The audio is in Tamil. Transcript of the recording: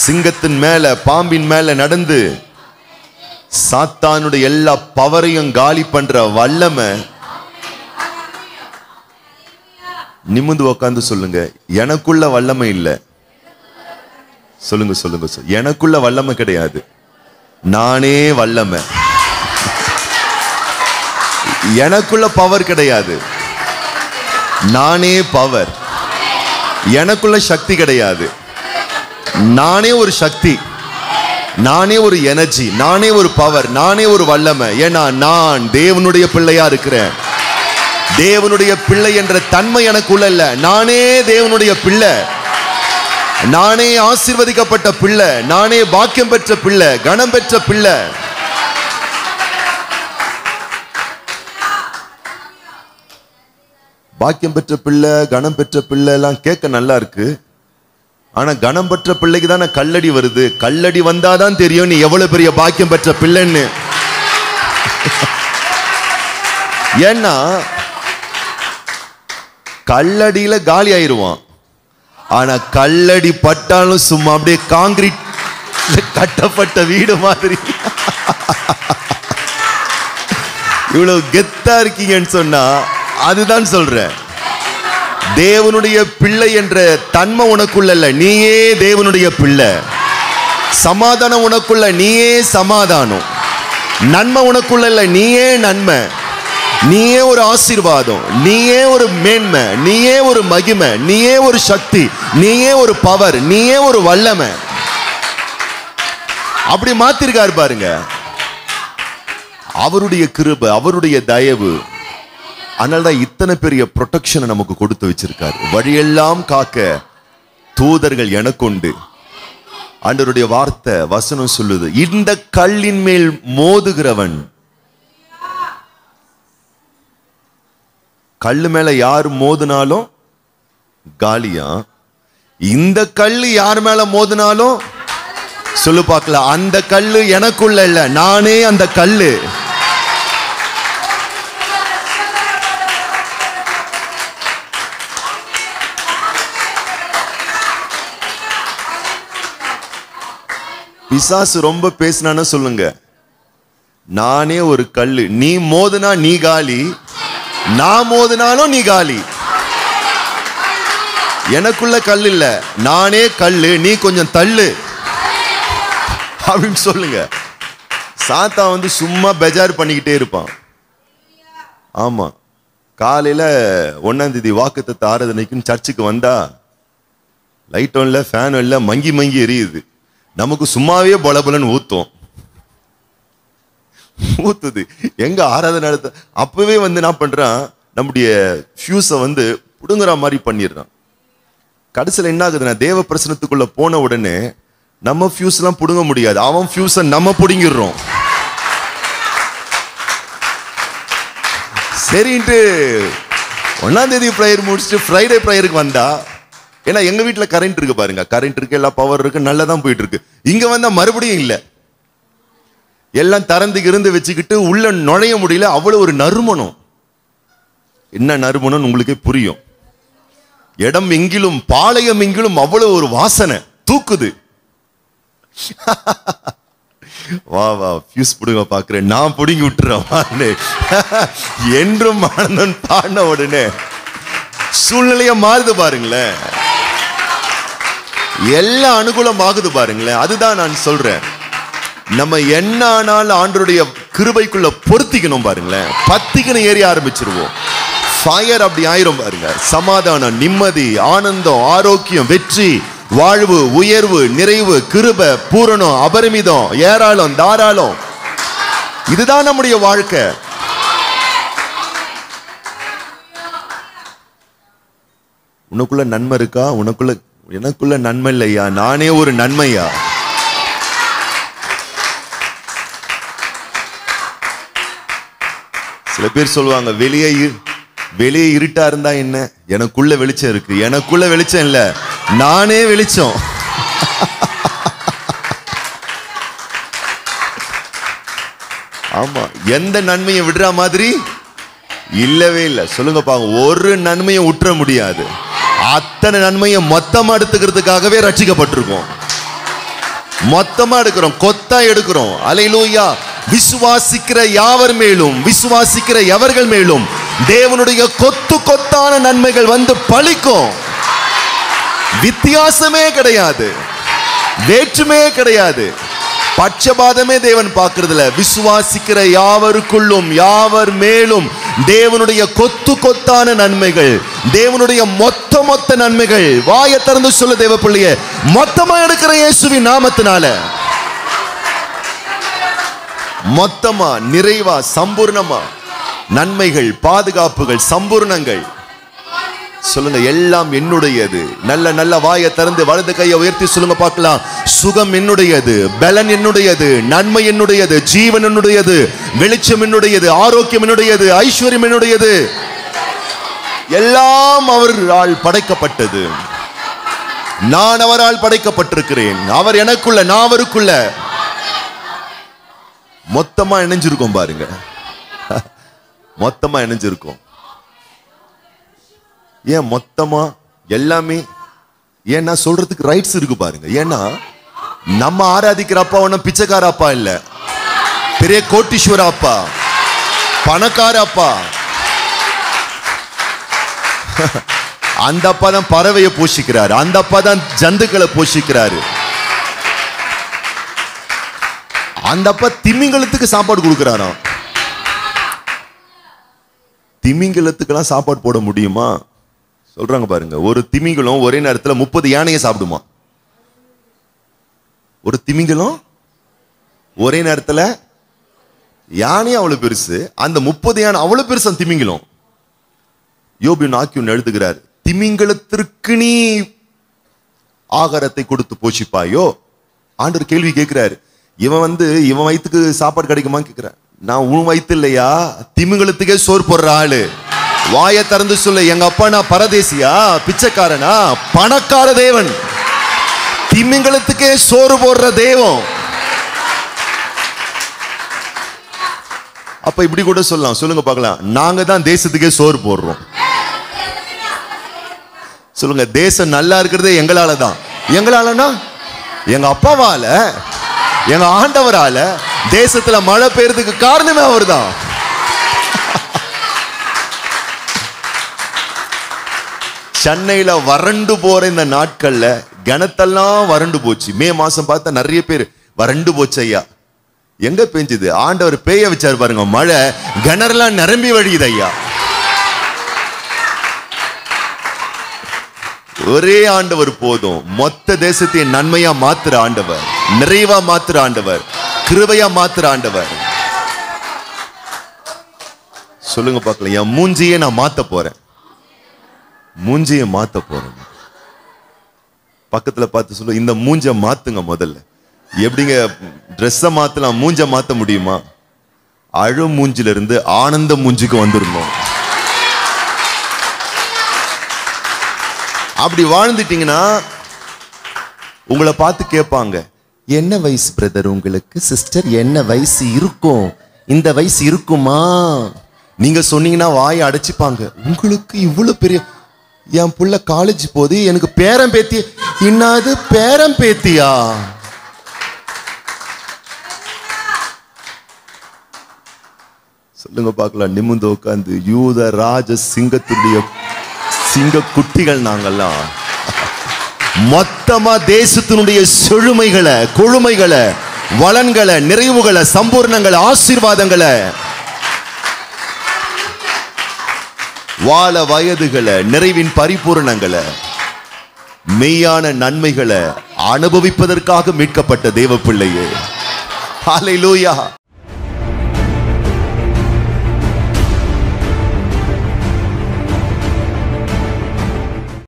சிங்கத்தின் மேல பாம்பின் மேல நடந்து சாத்தானுடைய எல்லா பவரையும் காலி பண்ற வல்லமை நிமிந்து உக்காந்து சொல்லுங்க எனக்குள்ள வல்லமை இல்ல சொல்லுங்க சொல்லுங்க சொல். எனக்குள்ள வல்லமை கிடையாது நானே வல்லமை எனக்குள்ள பவர் கிடையாது நானே பவர் எனக்குள்ள சக்தி கிடையாது நானே ஒரு சக்தி நானே ஒரு எனர்ஜி நானே ஒரு பவர் நானே ஒரு வல்லமை ஏன்னா நான் தேவனுடைய பிள்ளையா இருக்கிறேன் தேவனுடைய பிள்ளை என்ற தன்மை எனக்குள்ள இல்ல நானே தேவனுடைய பிள்ளை நானே ஆசீர்வதிக்கப்பட்ட பிள்ளை நானே பாக்கியம் பெற்ற பிள்ளை கணம் பெற்ற பிள்ளை பாக்கியம் பெற்ற பிள்ளை கணம் பெற்ற பிள்ளை எல்லாம் கேட்க நல்லா இருக்கு ஆனா கணம் பெற்ற பிள்ளைக்கு தானே கல்லடி வருது கல்லடி வந்தாதான் தெரியும் நீ எவ்வளவு பெரிய பாக்கியம் பெற்ற பிள்ளைன்னு ஏன்னா கல்லடியில காலி ஆயிருவான் ஆனா கல்லடி பட்டாலும் சும்மா அப்படியே காங்கிரீட் கட்டப்பட்ட வீடு மாதிரி இவ்வளவு கெத்தா இருக்கீங்கன்னு சொன்னா அதுதான் சொல்றேன் தேவனுடைய பிள்ளை என்ற தன்மை உனக்குள்ள இல்ல நீயே தேவனுடைய பிள்ளை சமாதானம் உனக்குள்ள நீயே சமாதானம் நன்மை உனக்குள்ள இல்ல நீயே நன்மை நீயே ஒரு ஆசீர்வாதம் நீயே ஒரு மேன்மை நீயே ஒரு மகிமை நீயே ஒரு சக்தி நீயே ஒரு பவர் நீயே ஒரு வல்லமை அப்படி மாத்திருக்காரு பாருங்க அவருடைய கிருபை அவருடைய தயவு அதனாலதான் இத்தனை பெரிய ப்ரொடெக்ஷனை நமக்கு கொடுத்து வச்சிருக்காரு வழியெல்லாம் காக்க தூதர்கள் எனக்குண்டு ஆண்டவருடைய வார்த்தை வசனம் சொல்லுது இந்த கல்லின் மேல் மோதுகிறவன் கல்லு மேல யார் மோதினாலும் காலியா இந்த கல்லு யார் மேல மோதினாலும் சொல்லு பார்க்கலாம் அந்த கல்லு எனக்குள்ள இல்ல நானே அந்த கல்லு பிசாசு ரொம்ப பேசினான்னு சொல்லுங்க நானே ஒரு கல்லு நீ மோதுனா நீ காலி நான் மோதினாலும் நீ காலி எனக்குள்ள கல் இல்ல நானே கல்லு நீ கொஞ்சம் தள்ளு அப்படின்னு சொல்லுங்க சாத்தா வந்து சும்மா பெஜார் பண்ணிக்கிட்டே இருப்பான் ஆமா காலையில ஒன்னாம் தேதி வாக்குத்தத்த ஆராதனைக்குன்னு சர்ச்சுக்கு வந்தா லைட்டும் இல்லை ஃபேனும் இல்லை மங்கி மங்கி எரியுது நமக்கு சும்மாவே பலபலன்னு ஊத்தும் ஊத்துது எங்க ஆராதனை நடத்த அப்பவே வந்து என்ன பண்றான் நம்முடைய ஃபியூஸை வந்து புடுங்குற மாதிரி பண்ணிடுறான் கடைசியில் என்ன ஆகுதுன்னா தேவ பிரசனத்துக்குள்ள போன உடனே நம்ம ஃபியூஸ் எல்லாம் புடுங்க முடியாது அவன் ஃபியூஸை நம்ம புடுங்கிடுறோம் சரின்ட்டு ஒன்னாம் தேதி ப்ரேயர் முடிச்சுட்டு ஃப்ரைடே ப்ரேயருக்கு வந்தா ஏன்னா எங்க வீட்ல கரண்ட் இருக்கு பாருங்க கரண்ட் இருக்கு எல்லா பவர் இருக்கு நல்லா தான் போயிட்டு இருக்கு இங்க வந்தா மறுபடியும் இல்ல எல்லாம் திறந்து இருந்து வச்சுக்கிட்டு உள்ள நுழைய முடியல அவ்வளவு ஒரு நறுமணம் என்ன நறுமணம் உங்களுக்கே புரியும் இடம் எங்கிலும் பாளையம் எங்கிலும் அவ்வளவு ஒரு வாசனை தூக்குது வா வா ஃபியூஸ் புடுங்க பாக்குறேன் நான் புடுங்கி விட்டுறேன் வான்னு. என்றும் ஆனந்தன் பாடின உடனே சூழ்நிலைய மாறுது பாருங்களேன் எல்லாம் அனுகூலமாகுது பாருங்களேன் அதுதான் நான் சொல்றேன் நம்ம என்ன ஆனாலும் ஆண்டருடைய கிருபைக்குள்ள பொருத்திக்கணும் பாருங்களேன் பத்திக்கணும் ஏறி ஆரம்பிச்சிருவோம் ஃபயர் அப்படி ஆயிரும் பாருங்க சமாதானம் நிம்மதி ஆனந்தம் ஆரோக்கியம் வெற்றி வாழ்வு உயர்வு நிறைவு கிருபை பூரணம் அபரிமிதம் ஏராளம் தாராளம் இதுதான் நம்முடைய வாழ்க்கை உனக்குள்ள நன்மை இருக்கா உனக்குள்ள எனக்குள்ள நன்மை இல்லையா நானே ஒரு நன்மையா சில பேர் சொல்லுவாங்க வெளியே இரு- வெளியே இருட்டா இருந்தா என்ன எனக்குள்ள வெளிச்சம் இருக்கு எனக்குள்ள வெளிச்சம் இல்ல நானே வெளிச்சம் ஆமா எந்த நன்மையை விடுற மாதிரி இல்லவே இல்லை சொல்லுங்க பாங்க ஒரு நன்மையை உற்ற முடியாது அத்தனை நன்மையை மொத்தமா எடுத்துக்கிறதுக்காகவே ரட்சிக்கப்பட்டிருக்கோம் மொத்தமா எடுக்கிறோம் கொத்தா எடுக்கிறோம் அலையிலூயா விசுவாசிக்கிற யாவர் மேலும் விசுவாசிக்கிற எவர்கள் மேலும் தேவனுடைய கொத்து கொத்தான நன்மைகள் வந்து பலிக்கும் வித்தியாசமே கிடையாது வேற்றுமையே கிடையாது பட்சபாதமே தேவன் பார்க்கறதில்ல விசுவாசிக்கிற யாவருக்குள்ளும் யாவர் மேலும் தேவனுடைய கொத்து கொத்தான நன்மைகள் தேவனுடைய மொத்த மொத்த நன்மைகள் வாயை திறந்து சொல்ல தேவ பிள்ளைய மொத்தமா எடுக்கிற இயேசுவின் நாமத்தினால மொத்தமா நிறைவா சம்பூர்ணமா நன்மைகள் பாதுகாப்புகள் சம்பூர்ணங்கள் சொல்லுங்க எல்லாம் என்னுடையது நல்ல நல்ல வாயை திறந்து வலது கையை உயர்த்தி சொல்லுங்க பார்க்கலாம் சுகம் என்னுடையது பலன் என்னுடையது நன்மை என்னுடையது ஜீவன் என்னுடையது வெளிச்சம் என்னுடையது ஆரோக்கியம் என்னுடையது ஐஸ்வர்யம் என்னுடையது எல்லாம் அவரால் படைக்கப்பட்டது நான் அவரால் படைக்கப்பட்டிருக்கிறேன் அவர் எனக்குள்ள நான் அவருக்குள்ள மொத்தமா இணைஞ்சிருக்கோம் பாருங்க மொத்தமா இணைஞ்சிருக்கோம் ஏன் மொத்தமா எல்லாமே ஏன்னா சொல்றதுக்கு ரைட்ஸ் இருக்கு பாருங்க ஏன்னா நம்ம ஆராதிக்கிற அப்பா ஒன்றும் பிச்சைக்கார அப்பா இல்ல பெரிய கோட்டீஸ்வர அப்பா பணக்கார அப்பா அந்த அப்பா தான் பறவையை போஷிக்கிறாரு அந்த அப்பா தான் ஜந்துக்களை போஷிக்கிறாரு அந்த அப்பா திமிங்கலத்துக்கு சாப்பாடு கொடுக்குறாராம் திமிங்கலத்துக்கெல்லாம் சாப்பாடு போட முடியுமா சொல்றாங்க பாருங்க ஒரு திமிங்கலம் ஒரே நேரத்துல முப்பது யானையை சாப்பிடுமா ஒரு திமிங்கலம் ஒரே நேரத்துல யானை அவ்வளவு பெருசு அந்த முப்பது யானை அவ்வளவு பெருசு அந்த திமிங்கலம் யோபின் ஆக்கியோன் எழுதுகிறார் திமிங்கலத்திற்கு நீ ஆகாரத்தை கொடுத்து போஷிப்பாயோ ஆண்டவர் கேள்வி கேட்கிறாரு இவன் வந்து இவன் வயித்துக்கு சாப்பாடு கிடைக்குமான்னு கேட்கிறான் நான் உன் வயித்து இல்லையா திமிங்கலத்துக்கே சோறு போடுற ஆளு வாயை திறந்து சொல்லு எங்க அப்பா நான் பரதேசியா பிச்சைக்காரனா பணக்கார தேவன் திமிங்கலத்துக்கே சோறு போடுற தெய்வம் அப்ப இப்படி கூட சொல்லலாம் சொல்லுங்க பார்க்கலாம் நாங்க தான் தேசத்துக்கே சோறு போடுறோம் சொல்லுங்க தேசம் நல்லா இருக்கிறதே எங்களால தான் எங்களாலனா எங்க அப்பாவால எங்க ஆண்டவரால தேசத்துல மழை பெய்யறதுக்கு காரணமே அவர்தான் சென்னையில வறண்டு போற இந்த நாட்கள்ல கிணத்தெல்லாம் வறண்டு போச்சு மே மாசம் பார்த்தா நிறைய பேர் வறண்டு போச்சு ஐயா எங்க பெஞ்சுது ஆண்டவர் பேய வச்சாரு பாருங்க மழை கிணறுலாம் நிரம்பி வழியுது ஐயா ஒரே ஆண்டவர் போதும் மொத்த தேசத்தையும் நன்மையா மாத்துற ஆண்டவர் நிறைவா மாத்துற ஆண்டவர் கிருபையா மாத்துற ஆண்டவர் சொல்லுங்க பார்க்கலாம் என் மூஞ்சியே நான் மாத்த போறேன் மூஞ்சியை மாத்த போறேன் பக்கத்துல பார்த்து சொல்லு இந்த மூஞ்ச மாத்துங்க முதல்ல எப்படிங்க ட்ரெஸ்ஸை மாத்தலாம் மூஞ்ச மாத்த முடியுமா அழு மூஞ்சில இருந்து ஆனந்த மூஞ்சிக்கு வந்துடணும் அப்படி வாழ்ந்துட்டீங்கன்னா உங்களை பார்த்து கேட்பாங்க என்ன வயசு பிரதர் உங்களுக்கு சிஸ்டர் என்ன வயசு இருக்கும் இந்த வயசு இருக்குமா நீங்க சொன்னீங்கன்னா வாயை அடைச்சிப்பாங்க உங்களுக்கு இவ்வளவு பெரிய என் புள்ள காலேஜ் போகுது எனக்கு பேரம் பேத்தி இன்னாது பேரம் பேத்தியா சொல்லுங்க பார்க்கலாம் நிமிந்து உட்காந்து யூத ராஜ சிங்கத்துடைய சிங்க குட்டிகள் நாங்கெல்லாம் மொத்தமா தேசத்தினுடைய செழுமைகளை கொழுமைகளை வளன்களை நிறைவுகளை சம்பூர்ணங்களை ஆசீர்வாதங்களை வாழ வயதுகளை நிறைவின் பரிபூரணங்களை மெய்யான நன்மைகளை அனுபவிப்பதற்காக மீட்கப்பட்ட தேவ பிள்ளையே ஹalleluya